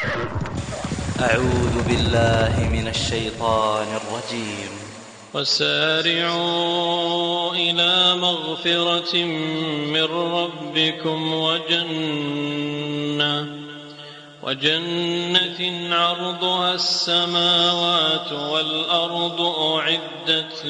أعوذ بالله من الشيطان الرجيم وسارعوا إلى مغفرة من ربكم وجنة وجنة عرضها السماوات والأرض أعدت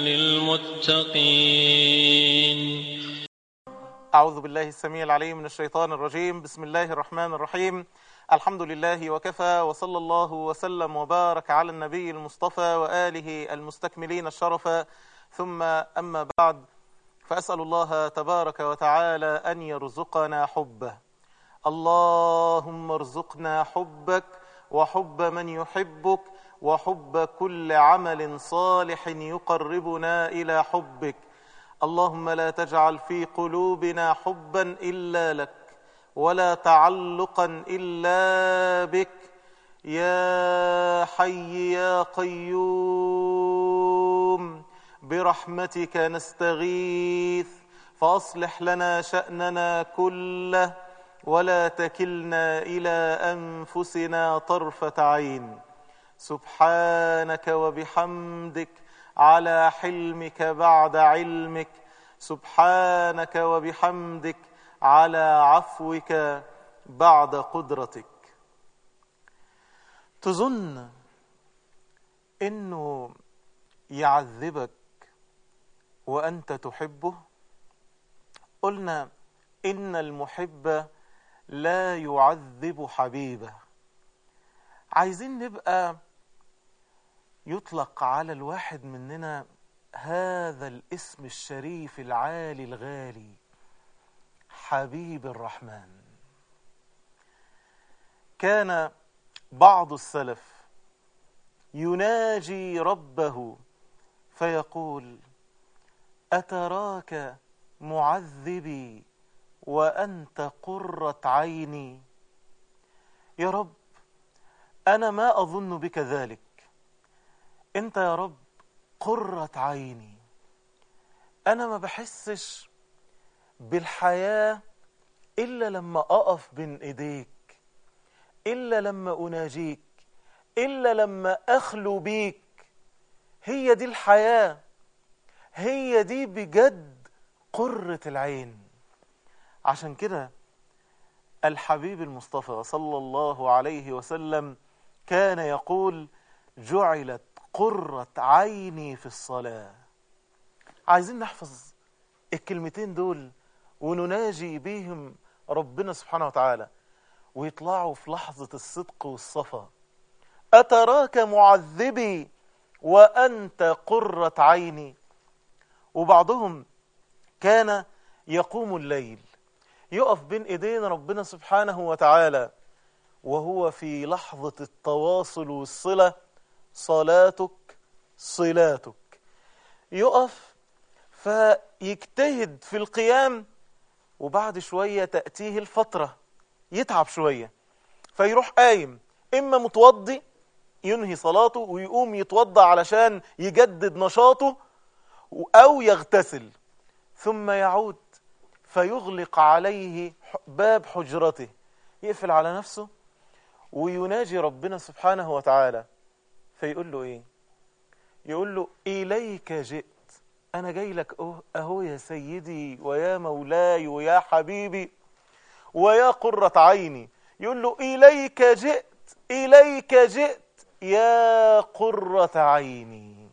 للمتقين أعوذ بالله السميع العليم من الشيطان الرجيم بسم الله الرحمن الرحيم الحمد لله وكفى وصلى الله وسلم وبارك على النبي المصطفى وآله المستكملين الشرف ثم أما بعد فأسأل الله تبارك وتعالى أن يرزقنا حبه اللهم ارزقنا حبك وحب من يحبك وحب كل عمل صالح يقربنا إلى حبك اللهم لا تجعل في قلوبنا حبا إلا لك ولا تعلقا إلا بك يا حي يا قيوم برحمتك نستغيث فأصلح لنا شأننا كله ولا تكلنا إلى أنفسنا طرفة عين سبحانك وبحمدك على حلمك بعد علمك سبحانك وبحمدك على عفوك بعد قدرتك تظن انه يعذبك وانت تحبه قلنا ان المحب لا يعذب حبيبه عايزين نبقى يطلق على الواحد مننا هذا الاسم الشريف العالي الغالي حبيب الرحمن كان بعض السلف يناجي ربه فيقول اتراك معذبي وانت قره عيني يا رب انا ما اظن بك ذلك انت يا رب قره عيني انا ما بحسش بالحياه الا لما اقف بين ايديك الا لما اناجيك الا لما اخلو بيك هي دي الحياه هي دي بجد قره العين عشان كده الحبيب المصطفى صلى الله عليه وسلم كان يقول جعلت قرة عيني في الصلاة عايزين نحفظ الكلمتين دول ونناجي بيهم ربنا سبحانه وتعالى ويطلعوا في لحظة الصدق والصفا أتراك معذبي وأنت قرة عيني وبعضهم كان يقوم الليل يقف بين ايدين ربنا سبحانه وتعالى وهو في لحظة التواصل والصلة صلاتك صلاتك يقف فيجتهد في القيام وبعد شوية تأتيه الفترة يتعب شوية فيروح قايم إما متوضي ينهي صلاته ويقوم يتوضى علشان يجدد نشاطه أو يغتسل ثم يعود فيغلق عليه باب حجرته يقفل على نفسه ويناجي ربنا سبحانه وتعالى فيقول له ايه يقول له اليك جئت انا جاي لك اهو يا سيدي ويا مولاي ويا حبيبي ويا قرة عيني يقول له اليك جئت اليك جئت يا قرة عيني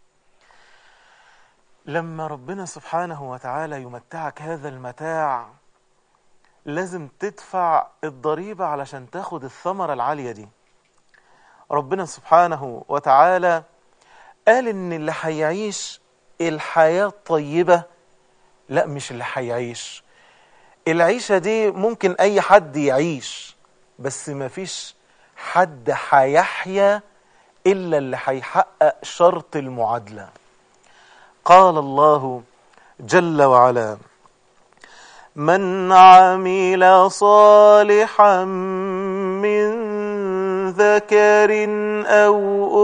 لما ربنا سبحانه وتعالى يمتعك هذا المتاع لازم تدفع الضريبة علشان تاخد الثمرة العالية دي ربنا سبحانه وتعالى قال ان اللي هيعيش الحياة الطيبة لا مش اللي هيعيش العيشة دي ممكن اي حد يعيش بس ما فيش حد هيحيا الا اللي هيحقق شرط المعادله قال الله جل وعلا من عمل صالحا من ذكر او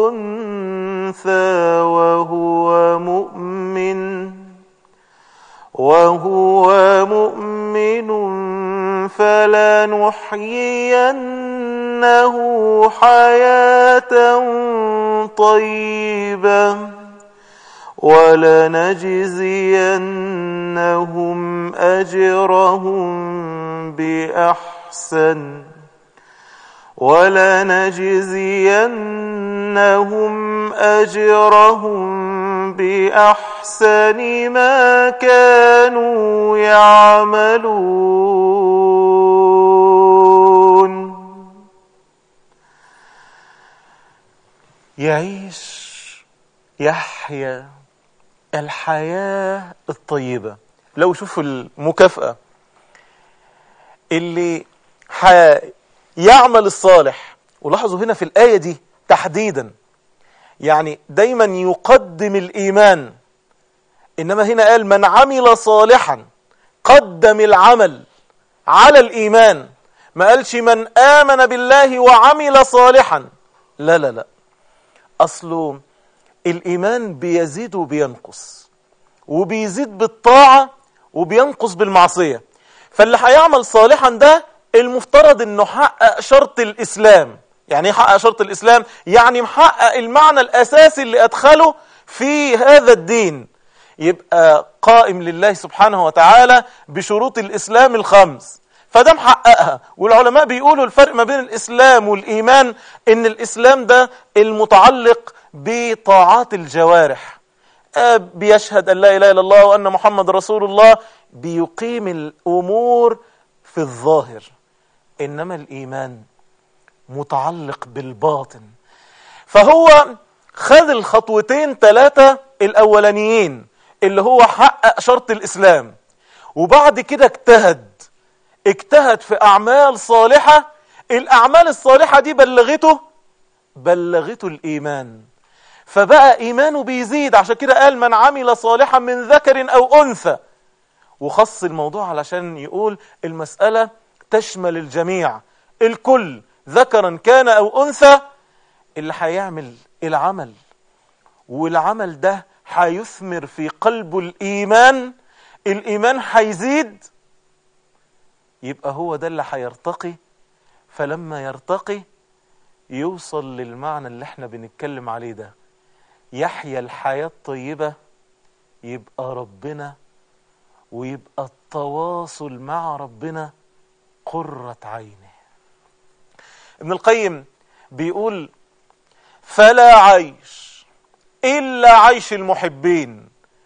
انثى وهو مؤمن وهو مؤمن فلنحيينه حياة طيبة ولنجزينهم أجرهم بأحسن ولنجزينهم أجرهم بأحسن ما كانوا يعملون يعيش يحيا الحياة الطيبة لو شوفوا المكافأة اللي يعمل الصالح ولاحظوا هنا في الآية دي تحديدا يعني دايما يقدم الإيمان إنما هنا قال من عمل صالحا قدم العمل على الإيمان ما قالش من آمن بالله وعمل صالحا لا لا لا أصله الإيمان بيزيد وبينقص وبيزيد بالطاعة وبينقص بالمعصية فاللي هيعمل صالحا ده المفترض انه حقق شرط الاسلام يعني ايه حقق شرط الاسلام يعني محقق المعنى الاساسي اللي ادخله في هذا الدين يبقى قائم لله سبحانه وتعالى بشروط الاسلام الخمس فده محققها والعلماء بيقولوا الفرق ما بين الاسلام والايمان ان الاسلام ده المتعلق بطاعات الجوارح بيشهد ان لا اله الا الله وان محمد رسول الله بيقيم الامور في الظاهر انما الايمان متعلق بالباطن فهو خذ الخطوتين ثلاثة الاولانيين اللي هو حقق شرط الاسلام وبعد كده اجتهد اجتهد في اعمال صالحة الاعمال الصالحة دي بلغته بلغته الايمان فبقى ايمانه بيزيد عشان كده قال من عمل صالحا من ذكر او انثى وخص الموضوع علشان يقول المسألة تشمل الجميع الكل ذكرا كان أو أنثى اللي هيعمل العمل والعمل ده هيثمر في قلبه الإيمان الإيمان هيزيد يبقى هو ده اللي هيرتقي فلما يرتقي يوصل للمعنى اللي احنا بنتكلم عليه ده يحيا الحياة الطيبة يبقى ربنا ويبقى التواصل مع ربنا قرة عينه ابن القيم بيقول فلا عيش إلا عيش المحبين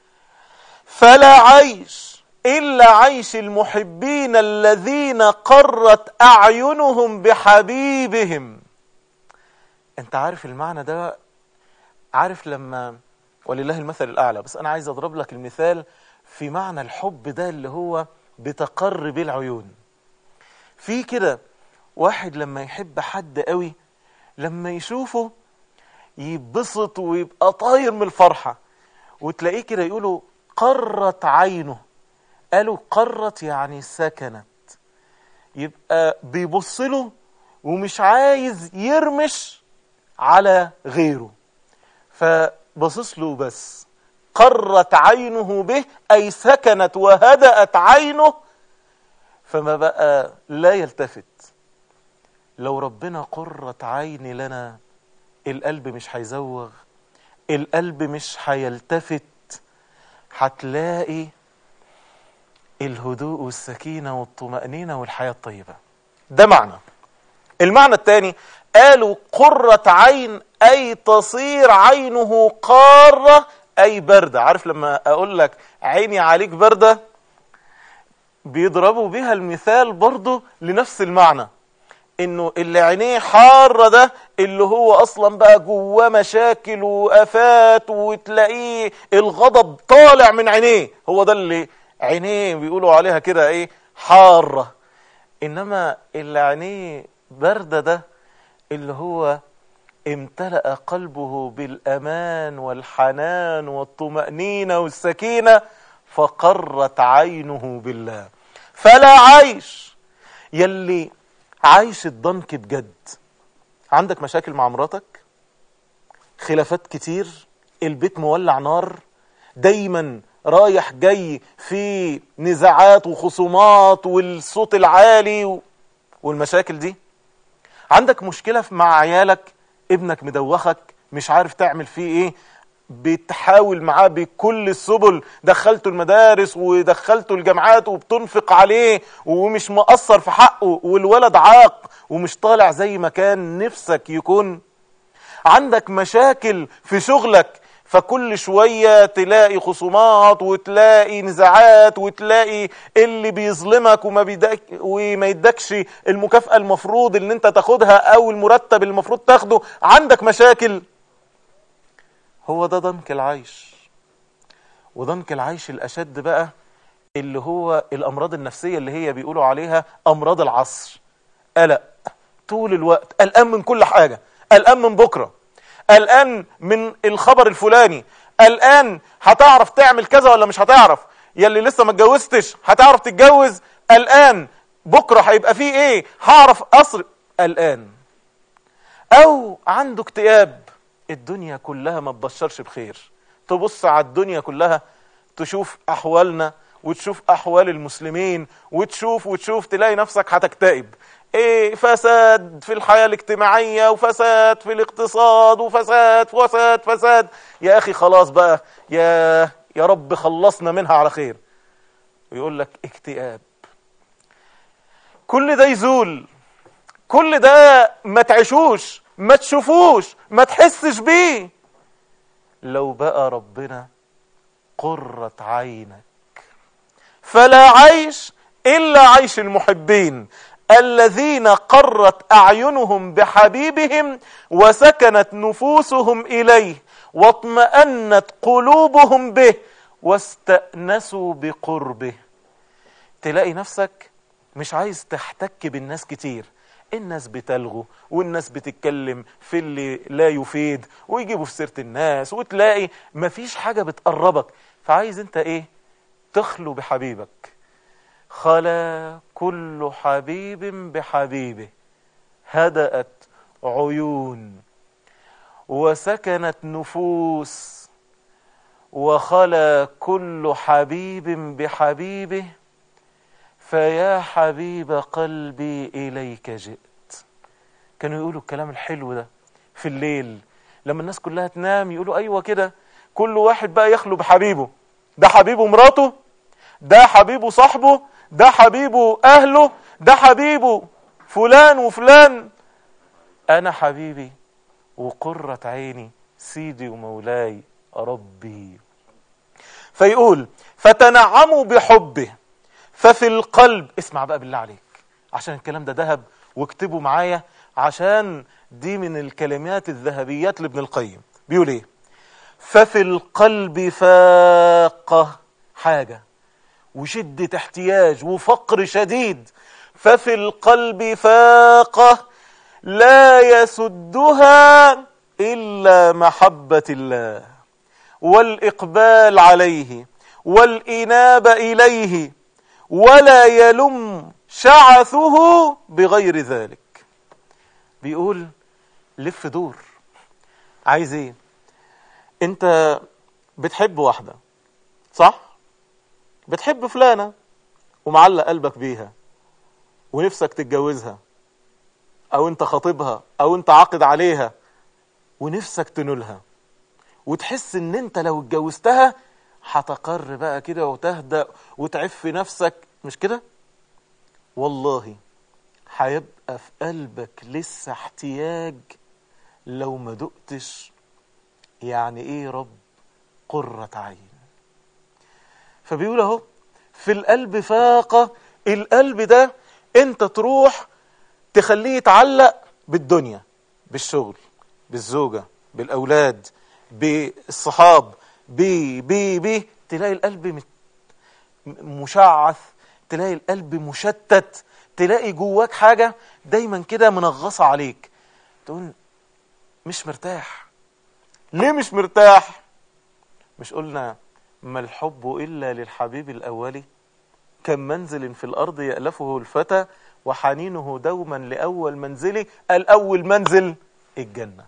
فلا عيش إلا عيش المحبين الذين قرت أعينهم بحبيبهم انت عارف المعنى ده عارف لما ولله المثل الأعلى بس أنا عايز أضرب لك المثال في معنى الحب ده اللي هو بتقر بيه العيون في كده واحد لما يحب حد قوي لما يشوفه يبسط ويبقى طاير من الفرحة وتلاقيه كده يقولوا قرت عينه قالوا قرت يعني سكنت يبقى بيبص له ومش عايز يرمش على غيره فبصص له بس قرت عينه به أي سكنت وهدأت عينه فما بقى لا يلتفت لو ربنا قرت عين لنا القلب مش هيزوغ القلب مش هيلتفت هتلاقي الهدوء والسكينة والطمأنينة والحياة الطيبة ده معنى المعنى الثاني قالوا قرة عين أي تصير عينه قارة أي باردة عارف لما أقول لك عيني عليك باردة بيضربوا بها المثال برضه لنفس المعنى انه اللي عينيه حارة ده اللي هو اصلا بقى جواه مشاكل وافات وتلاقيه الغضب طالع من عينيه هو ده اللي عينيه بيقولوا عليها كده ايه حارة انما اللي عينيه باردة ده اللي هو امتلأ قلبه بالأمان والحنان والطمأنينة والسكينة فقرت عينه بالله فلا عيش يلي عايش الضنك بجد عندك مشاكل مع مراتك خلافات كتير البيت مولع نار دايما رايح جاي في نزاعات وخصومات والصوت العالي والمشاكل دي عندك مشكلة في- مع عيالك ابنك مدوخك مش عارف تعمل فيه ايه بتحاول معاه بكل السبل دخلته المدارس ودخلته الجامعات وبتنفق عليه ومش مقصر في حقه والولد عاق ومش طالع زي ما كان نفسك يكون عندك مشاكل في شغلك فكل شوية تلاقي خصومات وتلاقي نزاعات وتلاقي اللي بيظلمك وما, بيدك وما يدكش المكافأة المفروض اللي انت تاخدها او المرتب اللي المفروض تاخده عندك مشاكل هو ده ضنك العيش وضنك العيش الأشد بقى اللي هو الأمراض النفسية اللي هي بيقولوا عليها أمراض العصر قلق طول الوقت قلقان من كل حاجة قلقان من بكرة قلقان من الخبر الفلاني قلقان هتعرف تعمل كذا ولا مش هتعرف يلي لسه ما اتجوزتش هتعرف تتجوز قلقان بكرة هيبقى فيه ايه هعرف اصرف قلقان او عنده اكتئاب الدنيا كلها ما تبشرش بخير تبص على الدنيا كلها تشوف احوالنا وتشوف احوال المسلمين وتشوف وتشوف تلاقي نفسك هتكتئب ايه فساد في الحياة الاجتماعية وفساد في الاقتصاد وفساد فساد فساد يا اخي خلاص بقى يا يا رب خلصنا منها على خير ويقول لك اكتئاب كل ده يزول كل ده ما تعيشوش ما تشوفوش ما تحسش بيه لو بقى ربنا قرة عينك فلا عيش إلا عيش المحبين الذين قرت أعينهم بحبيبهم وسكنت نفوسهم إليه واطمأنت قلوبهم به واستأنسوا بقربه تلاقي نفسك مش عايز تحتك بالناس كتير الناس بتلغو والناس بتتكلم في اللي لا يفيد ويجيبوا في سيرة الناس وتلاقي مفيش حاجة بتقربك فعايز انت ايه تخلو بحبيبك خلا كل حبيب بحبيبه هدأت عيون وسكنت نفوس وخلا كل حبيب بحبيبه فيا حبيب قلبي إليك جئت كانوا يقولوا الكلام الحلو ده في الليل لما الناس كلها تنام يقولوا أيوة كده كل واحد بقى يخلو بحبيبه ده حبيبه مراته ده حبيبه صاحبه ده حبيبه أهله ده حبيبه فلان وفلان أنا حبيبي وقرة عيني سيدي ومولاي ربي فيقول فتنعموا بحبه ففي القلب اسمع بقى بالله عليك عشان الكلام ده ذهب واكتبوا معايا عشان دي من الكلمات الذهبيات لابن القيم بيقول ايه ففي القلب فاقة حاجة وشدة احتياج وفقر شديد ففي القلب فاقة لا يسدها إلا محبة الله والإقبال عليه والإنابة إليه ولا يلم شعثه بغير ذلك بيقول لف دور عايز ايه انت بتحب واحدة صح بتحب فلانة ومعلق قلبك بيها ونفسك تتجوزها او انت خاطبها او انت عاقد عليها ونفسك تنولها وتحس ان انت لو اتجوزتها هتقر بقى كده وتهدأ وتعف نفسك مش كده والله هيبقى في قلبك لسه احتياج لو ما دقتش يعني ايه رب قرة عين فبيقول اهو في القلب فاقة القلب ده انت تروح تخليه يتعلق بالدنيا بالشغل بالزوجة بالأولاد بالصحاب بي بي بي تلاقي القلب مت- مشعث تلاقي القلب مشتت تلاقي جواك حاجة دايما كده منغصة عليك تقول مش مرتاح ليه مش مرتاح مش قلنا ما الحب إلا للحبيب الأولي كم منزل في الأرض يألفه الفتى وحنينه دوما لأول منزلي الأول منزل الجنة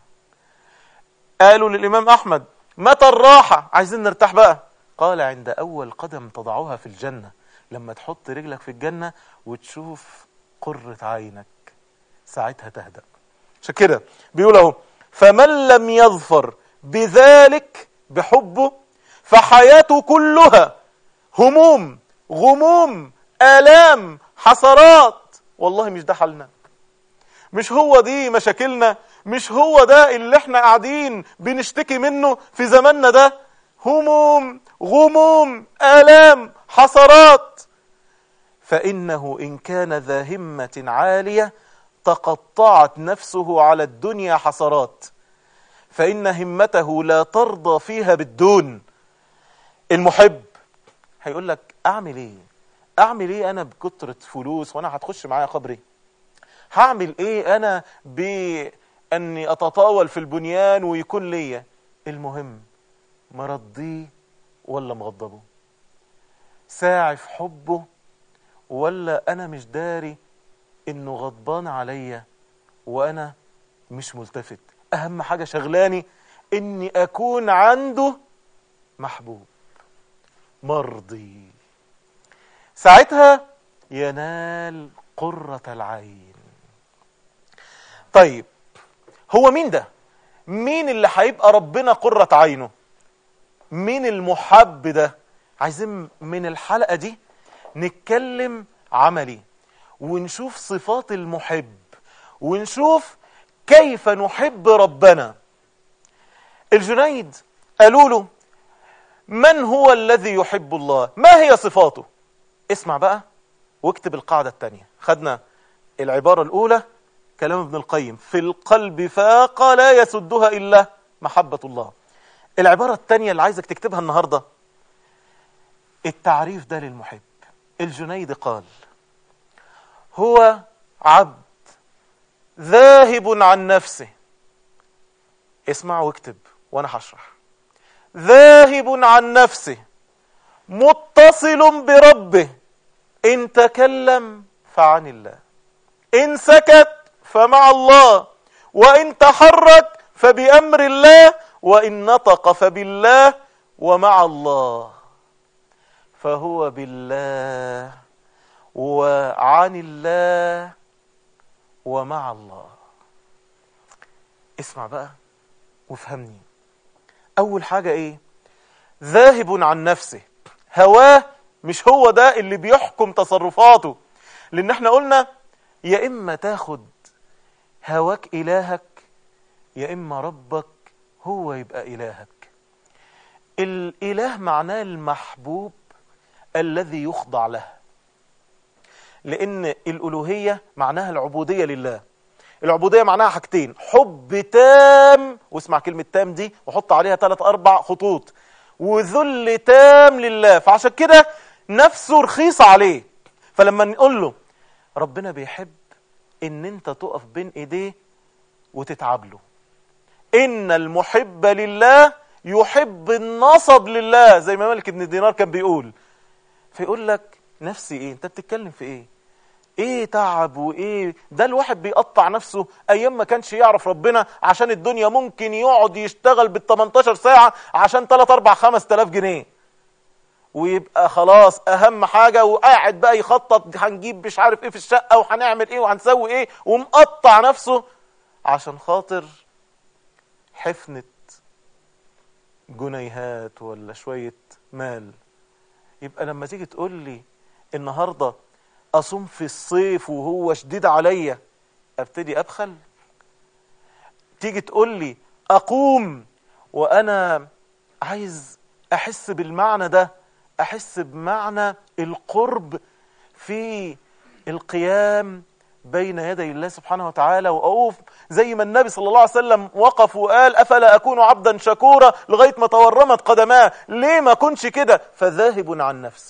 قالوا للإمام أحمد متى الراحة عايزين نرتاح بقى قال عند أول قدم تضعها في الجنة لما تحط رجلك في الجنة وتشوف قرة عينك ساعتها تهدأ عشان كده بيقول اهو فمن لم يظفر بذلك بحبه فحياته كلها هموم غموم آلام حسرات والله مش ده حالنا مش هو دي مشاكلنا مش هو ده اللي احنا قاعدين بنشتكي منه في زماننا ده هموم غموم آلام حسرات فإنه إن كان ذا همة عالية تقطعت نفسه على الدنيا حسرات فإن همته لا ترضى فيها بالدون المحب هيقول لك أعمل إيه أعمل إيه أنا بكترة فلوس وأنا هتخش معايا قبري هعمل إيه أنا بأني أتطاول في البنيان ويكون ليا المهم مرضيه ولا مغضبه ساعي في حبه ولا أنا مش داري إنه غضبان عليا وأنا مش ملتفت أهم حاجة شغلاني إني أكون عنده محبوب مرضي ساعتها ينال قرة العين طيب هو مين ده مين اللي هيبقى ربنا قرة عينه مين المحب ده عايزين من الحلقة دي نتكلم عملي ونشوف صفات المحب ونشوف كيف نحب ربنا الجنيد قالوا له من هو الذي يحب الله ما هي صفاته اسمع بقى واكتب القاعدة الثانية خدنا العبارة الأولى كلام ابن القيم في القلب فاقة لا يسدها إلا محبة الله العبارة الثانية اللي عايزك تكتبها النهاردة التعريف ده للمحب الجنيد قال هو عبد ذاهب عن نفسه اسمع واكتب وانا هشرح ذاهب عن نفسه متصل بربه ان تكلم فعن الله ان سكت فمع الله وان تحرك فبامر الله وان نطق فبالله ومع الله فهو بالله وعن الله ومع الله اسمع بقى وافهمني اول حاجة ايه ذاهب عن نفسه هواه مش هو ده اللي بيحكم تصرفاته لان احنا قلنا يا اما تاخد هواك الهك يا اما ربك هو يبقى الهك الاله معناه المحبوب الذي يخضع له لان الالوهيه معناها العبوديه لله العبوديه معناها حاجتين حب تام واسمع كلمه تام دي وحط عليها ثلاث اربع خطوط وذل تام لله فعشان كده نفسه رخيصه عليه فلما نقول له ربنا بيحب ان انت تقف بين ايديه وتتعب له ان المحب لله يحب النصب لله زي ما مالك ابن دينار كان بيقول فيقول لك نفسي ايه انت بتتكلم في ايه ايه تعب وايه ده الواحد بيقطع نفسه ايام ما كانش يعرف ربنا عشان الدنيا ممكن يقعد يشتغل بال 18 ساعه عشان 3 4 5000 جنيه ويبقى خلاص اهم حاجه وقاعد بقى يخطط هنجيب مش عارف ايه في الشقه وهنعمل ايه وهنسوي ايه ومقطع نفسه عشان خاطر حفنه جنيهات ولا شويه مال يبقى لما تيجي تقول لي النهارده اصوم في الصيف وهو شديد عليا ابتدي ابخل تيجي تقول لي اقوم وانا عايز احس بالمعنى ده احس بمعنى القرب في القيام بين يدي الله سبحانه وتعالى واقوف زي ما النبي صلى الله عليه وسلم وقف وقال افلا اكون عبدا شكورا لغايه ما تورمت قدماه ليه ما كنش كده فذاهب عن نفسي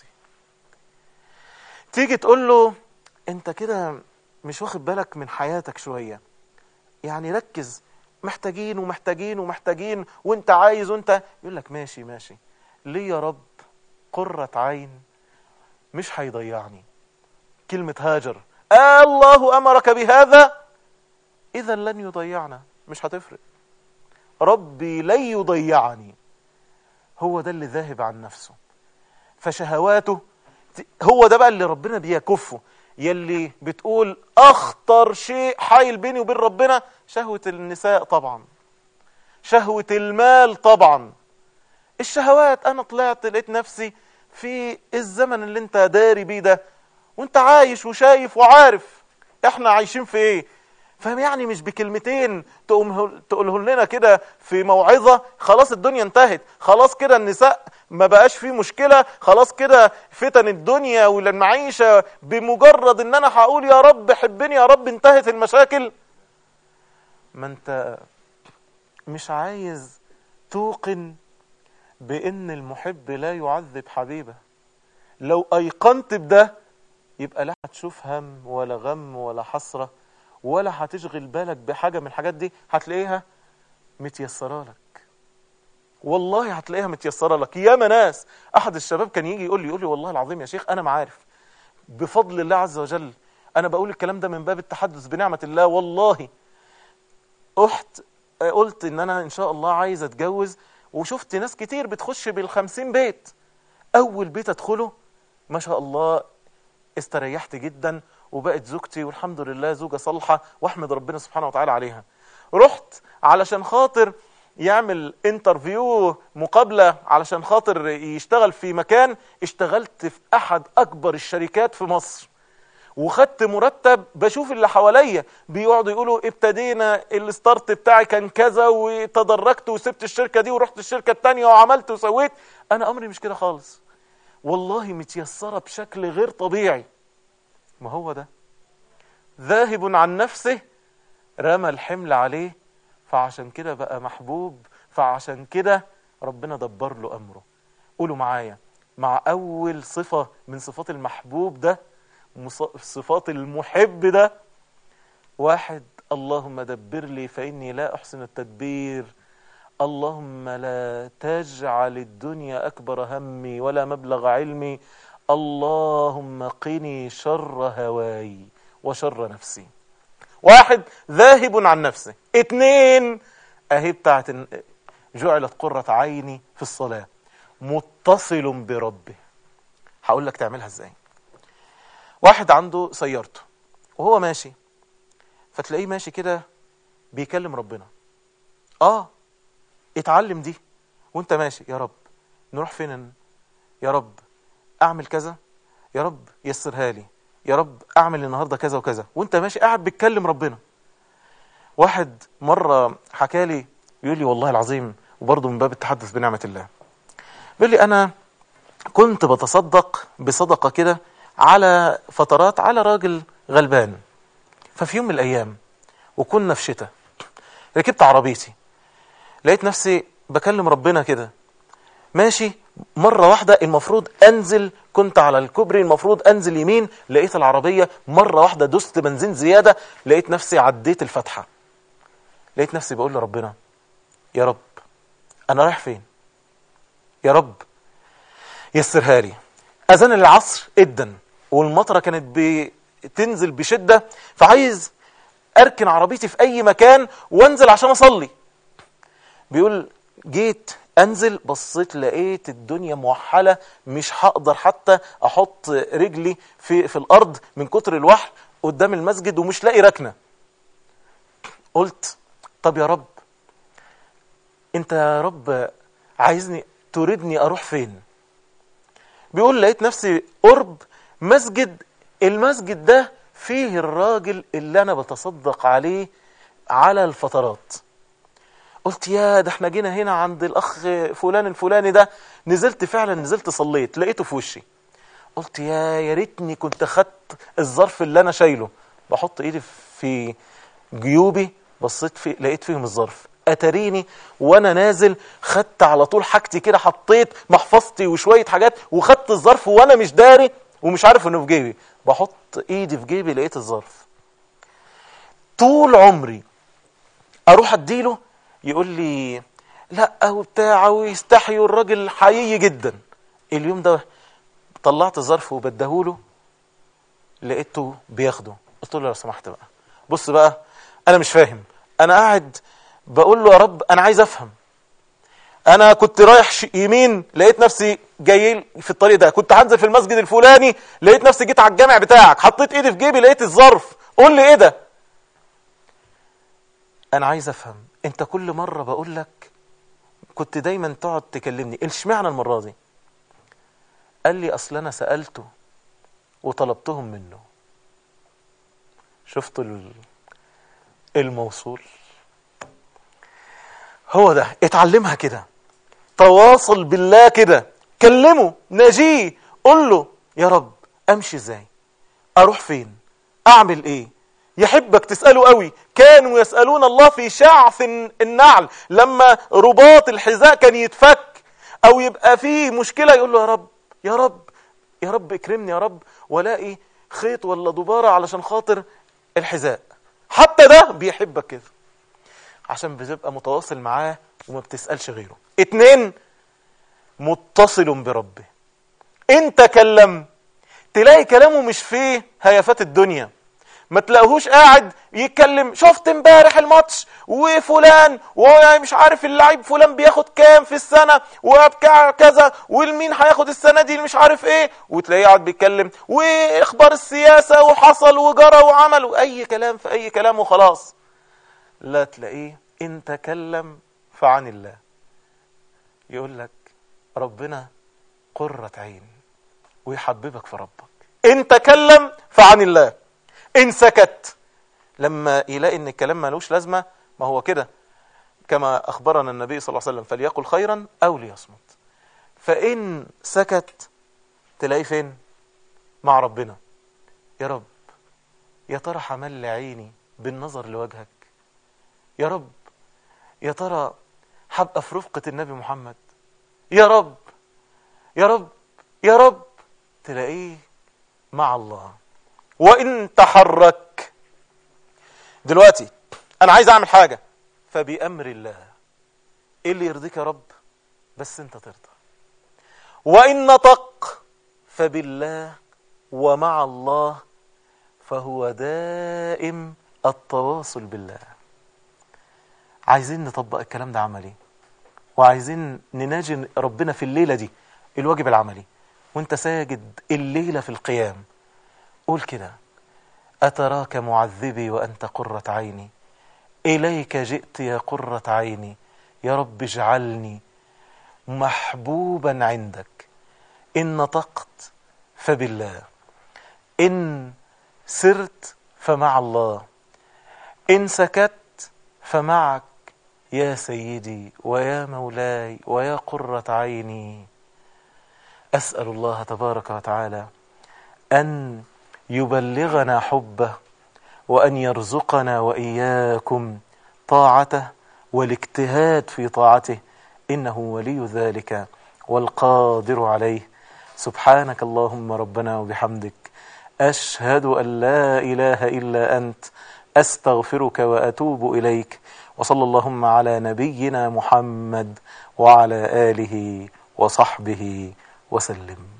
تيجي تقول له انت كده مش واخد بالك من حياتك شويه يعني ركز محتاجين ومحتاجين ومحتاجين وانت عايز وانت يقول لك ماشي ماشي ليه يا رب قرة عين مش هيضيعني كلمة هاجر آه الله أمرك بهذا إذا لن يضيعنا مش هتفرق ربي لن يضيعني هو ده اللي ذاهب عن نفسه فشهواته هو ده بقى اللي ربنا بيكفه يلي بتقول اخطر شيء حايل بيني وبين ربنا شهوة النساء طبعا شهوة المال طبعا الشهوات انا طلعت لقيت نفسي في الزمن اللي انت داري بيه ده وانت عايش وشايف وعارف احنا عايشين في ايه فهم يعني مش بكلمتين تقوم تقوله لنا كده في موعظة خلاص الدنيا انتهت خلاص كده النساء ما بقاش فيه مشكلة خلاص كده فتن الدنيا والمعيشة بمجرد ان انا هقول يا رب حبني يا رب انتهت المشاكل ما انت مش عايز توقن بان المحب لا يعذب حبيبه لو ايقنت بده يبقى لا هتشوف هم ولا غم ولا حسرة ولا هتشغل بالك بحاجة من الحاجات دي هتلاقيها متيسرة لك والله هتلاقيها متيسرة لك ياما ناس أحد الشباب كان يجي يقول لي يقول لي والله العظيم يا شيخ أنا معارف بفضل الله عز وجل أنا بقول الكلام ده من باب التحدث بنعمة الله والله أحت قلت إن أنا إن شاء الله عايز أتجوز وشفت ناس كتير بتخش بالخمسين بيت أول بيت أدخله ما شاء الله استريحت جدا وبقت زوجتي والحمد لله زوجة صالحة واحمد ربنا سبحانه وتعالى عليها رحت علشان خاطر يعمل انترفيو مقابلة علشان خاطر يشتغل في مكان اشتغلت في احد اكبر الشركات في مصر وخدت مرتب بشوف اللي حواليا بيقعدوا يقولوا ابتدينا الستارت بتاعي كان كذا وتدرجت وسبت الشركة دي ورحت الشركة التانية وعملت وسويت انا امري مش كده خالص والله متيسرة بشكل غير طبيعي ما هو ده ذاهب عن نفسه رمى الحمل عليه فعشان كده بقى محبوب فعشان كده ربنا دبر له أمره قولوا معايا مع أول صفة من صفات المحبوب ده صفات المحب ده واحد اللهم دبر لي فإني لا أحسن التدبير اللهم لا تجعل الدنيا أكبر همي ولا مبلغ علمي اللهم قني شر هواي وشر نفسي واحد ذاهب عن نفسه اتنين اهي بتاعت جعلت قرة عيني في الصلاة متصل بربه هقول لك تعملها ازاي واحد عنده سيارته وهو ماشي فتلاقيه ماشي كده بيكلم ربنا اه اتعلم دي وانت ماشي يا رب نروح فين يا رب اعمل كذا يا رب يسرها لي يا رب اعمل النهارده كذا وكذا وانت ماشي قاعد بتكلم ربنا واحد مره حكى لي يقول لي والله العظيم وبرضه من باب التحدث بنعمه الله بيقول لي انا كنت بتصدق بصدقه كده على فترات على راجل غلبان ففي يوم من الايام وكنا في شتاء ركبت عربيتي لقيت نفسي بكلم ربنا كده ماشي مرة واحدة المفروض أنزل كنت على الكوبري المفروض أنزل يمين لقيت العربية مرة واحدة دست بنزين زيادة لقيت نفسي عديت الفتحة لقيت نفسي بقول لربنا يا رب أنا رايح فين يا رب يسرها لي أذان العصر إدا والمطرة كانت بتنزل بشدة فعايز أركن عربيتي في أي مكان وأنزل عشان أصلي بيقول جيت انزل بصيت لقيت الدنيا موحله مش هقدر حتى احط رجلي في في الارض من كتر الوحل قدام المسجد ومش لاقي ركنه قلت طب يا رب انت يا رب عايزني تريدني اروح فين بيقول لقيت نفسي قرب مسجد المسجد ده فيه الراجل اللي انا بتصدق عليه على الفترات قلت يا ده احنا جينا هنا عند الاخ فلان الفلاني ده نزلت فعلا نزلت صليت لقيته في وشي قلت يا يا ريتني كنت خدت الظرف اللي انا شايله بحط ايدي في جيوبي بصيت في لقيت فيهم الظرف اتريني وانا نازل خدت على طول حاجتي كده حطيت محفظتي وشويه حاجات وخدت الظرف وانا مش داري ومش عارف انه في جيبي بحط ايدي في جيبي لقيت الظرف طول عمري اروح اديله يقول لي لا وبتاع ويستحي والراجل حقيقي جدا اليوم ده طلعت ظرف وبديهوله لقيته بياخده قلت له لو سمحت بقى بص بقى انا مش فاهم انا قاعد بقول له يا رب انا عايز افهم انا كنت رايح ش- يمين لقيت نفسي جاي في الطريق ده كنت هنزل في المسجد الفلاني لقيت نفسي جيت على الجامع بتاعك حطيت ايدي في جيبي لقيت الظرف قول لي ايه ده انا عايز افهم انت كل مره بقول لك كنت دايما تقعد تكلمني اشمعنى المره دي قال لي اصل انا سالته وطلبتهم منه شفتوا ال- الموصول هو ده اتعلمها كده تواصل بالله كده كلمه ناجيه قول له يا رب امشي ازاي اروح فين اعمل ايه يحبك تسأله قوي كانوا يسألون الله في شعث النعل لما رباط الحذاء كان يتفك او يبقى فيه مشكلة يقول له يا رب يا رب يا رب اكرمني يا رب والاقي خيط ولا دبارة علشان خاطر الحذاء حتى ده بيحبك كده عشان بتبقى متواصل معاه وما بتسألش غيره اتنين متصل بربه انت كلم تلاقي كلامه مش فيه هيافات الدنيا ما تلاقيهوش قاعد يتكلم شفت امبارح الماتش وفلان ومش عارف اللعيب فلان بياخد كام في السنه وبتاع كذا والمين هياخد السنه دي مش عارف ايه وتلاقيه قاعد بيتكلم واخبار السياسه وحصل وجرى وعمل واي كلام في اي كلام وخلاص لا تلاقيه ان تكلم فعن الله يقول لك ربنا قرة عين ويحببك في ربك ان تكلم فعن الله ان سكت لما يلاقي ان الكلام ملوش لازمه ما هو كده كما اخبرنا النبي صلى الله عليه وسلم فليقل خيرا او ليصمت فان سكت تلاقيه فين مع ربنا يا رب يا ترى حمل عيني بالنظر لوجهك يا رب يا ترى هبقى في رفقة النبي محمد يا رب يا رب يا رب تلاقيه مع الله وإن تحرك دلوقتي أنا عايز أعمل حاجة فبأمر الله إيه اللي يرضيك يا رب بس أنت ترضى وإن نطق فبالله ومع الله فهو دائم التواصل بالله عايزين نطبق الكلام ده عملي وعايزين نناجي ربنا في الليلة دي الواجب العملي وانت ساجد الليلة في القيام قول كده أتراك معذبي وأنت قرة عيني إليك جئت يا قرة عيني يا رب اجعلني محبوبا عندك إن نطقت فبالله إن سرت فمع الله إن سكت فمعك يا سيدي ويا مولاي ويا قرة عيني أسأل الله تبارك وتعالى أن يبلغنا حبه وأن يرزقنا وإياكم طاعته والاجتهاد في طاعته إنه ولي ذلك والقادر عليه سبحانك اللهم ربنا وبحمدك أشهد أن لا إله إلا أنت أستغفرك وأتوب إليك وصلى اللهم على نبينا محمد وعلى آله وصحبه وسلم